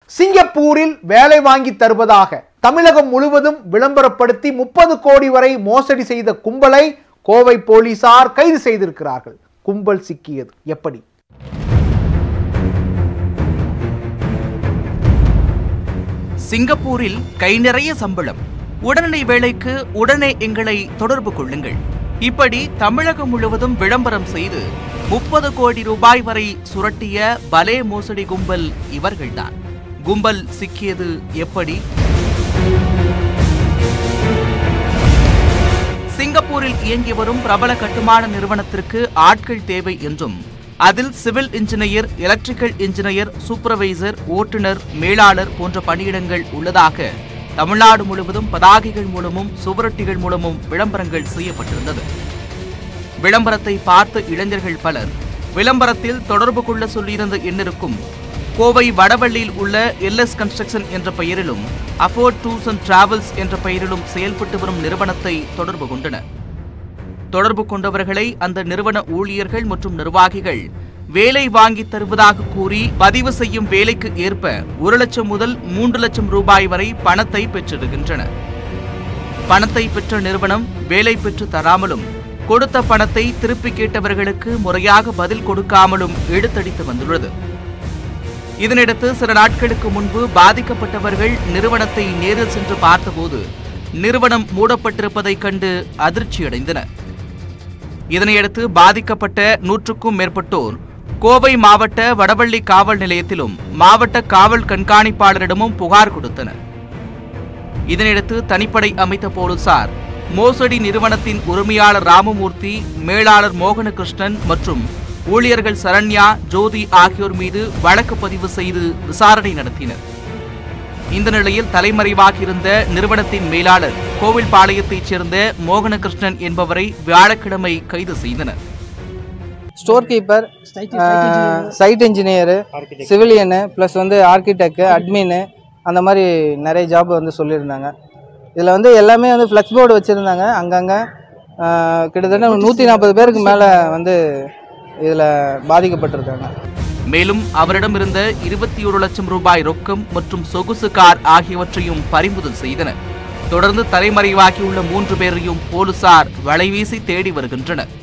சிங்கப்பூரில் வேலை வாங்கி தருவதாக தமிழகம் முழுவதும் விளம்பரப்படுத்தி முப்பது கோடி வரை மோசடி செய்த கும்பலை கோவை போலீசார் கைது செய்திருக்கிறார்கள் கும்பல் சிக்கியது எப்படி சிங்கப்பூரில் கை நிறைய சம்பளம் உடனடி வேலைக்கு உடனே எங்களை தொடர்பு கொள்ளுங்கள் இப்படி தமிழகம் முழுவதும் விளம்பரம் செய்து முப்பது கோடி ரூபாய் வரை சுரட்டிய பலே மோசடி கும்பல் இவர்கள்தான் கும்பல் சிக்கியது எப்படி சிங்கப்பூரில் இயங்கி வரும் பிரபல கட்டுமான நிறுவனத்திற்கு ஆட்கள் தேவை என்றும் அதில் civil engineer electrical engineer supervisor ஓட்டுநர் மேலாளர் போன்ற பணியிடங்கள் உள்ளதாக தமிழ்நாடு முழுவதும் பதாகைகள் மூலமும் சுவரொட்டிகள் மூலமும் விளம்பரங்கள் செய்யப்பட்டிருந்தது விளம்பரத்தை பார்த்த இளைஞர்கள் பலர் விளம்பரத்தில் தொடர்பு கொள்ள சொல்லியிருந்த எண்ணிற்கும் கோவை வடவள்ளியில் உள்ள எல்எஸ் கன்ஸ்ட்ரக்ஷன் என்ற பெயரிலும் அஃபோர்ட் டூர்ஸ் அண்ட் டிராவல்ஸ் என்ற பெயரிலும் செயல்பட்டு வரும் நிறுவனத்தை தொடர்பு கொண்டனர் தொடர்பு கொண்டவர்களை அந்த நிறுவன ஊழியர்கள் மற்றும் நிர்வாகிகள் வேலை வாங்கி தருவதாக கூறி பதிவு செய்யும் வேலைக்கு ஏற்ப ஒரு லட்சம் முதல் மூன்று லட்சம் ரூபாய் வரை பணத்தை பெற்றிடுகின்றனர் பணத்தை பெற்ற நிறுவனம் வேலை பெற்று தராமலும் கொடுத்த பணத்தை திருப்பி கேட்டவர்களுக்கு முறையாக பதில் கொடுக்காமலும் இழுத்தடித்து வந்துள்ளது இதனையடுத்து சில நாட்களுக்கு முன்பு பாதிக்கப்பட்டவர்கள் நிறுவனத்தை நேரில் சென்று பார்த்தபோது நிறுவனம் மூடப்பட்டிருப்பதைக் கண்டு அதிர்ச்சியடைந்தனர் இதனையடுத்து பாதிக்கப்பட்ட நூற்றுக்கும் மேற்பட்டோர் கோவை மாவட்ட வடவள்ளி காவல் நிலையத்திலும் மாவட்ட காவல் கண்காணிப்பாளரிடமும் புகார் கொடுத்தனர் இதனையடுத்து தனிப்படை அமைத்த போலீசார் மோசடி நிறுவனத்தின் உரிமையாளர் ராமமூர்த்தி மேலாளர் மோகனகிருஷ்ணன் மற்றும் ஊழியர்கள் சரண்யா ஜோதி ஆகியோர் மீது வழக்கு பதிவு செய்து விசாரணை நடத்தினர் இந்த நிலையில் தலைமறைவாகியிருந்த நிறுவனத்தின் மேலாளர் கோவில்பாளையத்தைச் சேர்ந்த மோகனகிருஷ்ணன் என்பவரை வியாழக்கிழமை கைது செய்தனர் store keeper site engineer civilian plus வந்து ஆர்கிடெக்ட் அட்மின்னு அந்த மாதிரி நிறைய ஜாப் வந்து சொல்லியிருந்தாங்க இதில் வந்து எல்லாமே வந்து ஃப்ளெக்ஸ் போர்டு வச்சுருந்தாங்க அங்கங்கே கிட்டத்தட்ட நூற்றி நாற்பது பேருக்கு மேலே வந்து இதில் பாதிக்கப்பட்டிருக்காங்க மேலும் அவரிடம் இருந்த இருபத்தி ஒரு லட்சம் ரூபாய் ரொக்கம் மற்றும் சொகுசு கார் ஆகியவற்றையும் பறிமுதல் செய்தனர் தொடர்ந்து தலைமறைவாகியுள்ள மூன்று பேரையும் போலீசார் வலைவீசி தேடி வருகின்றனர்